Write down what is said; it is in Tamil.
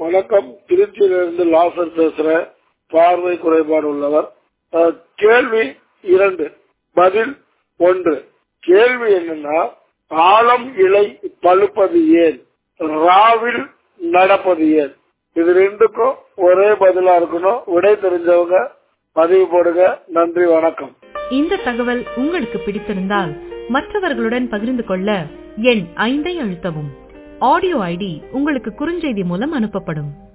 வணக்கம் திருச்சியிலிருந்து லாசர் பேசுறேன் பார்வை குறைபாடு உள்ளவர் அஹ், கேள்வி இரண்டு பதில் ஒன்று கேள்வி என்னன்னா ஆழம் இலை பழுப்பது ஏன் ராவில் நடப்பது ஏன் இது ரெண்டுக்கும் ஒரே பதிலா இருக்கணும் விடை தெரிஞ்சவங்க பதிவு போடுங்க நன்றி வணக்கம் இந்த தகவல் உங்களுக்கு பிடித்திருந்தால் மற்றவர்களுடன் பகிர்ந்து கொள்ள எண் ஐந்தை அழுத்தவும் ஆடியோ ஐடி உங்களுக்கு குறுஞ்செய்தி மூலம் அனுப்பப்படும்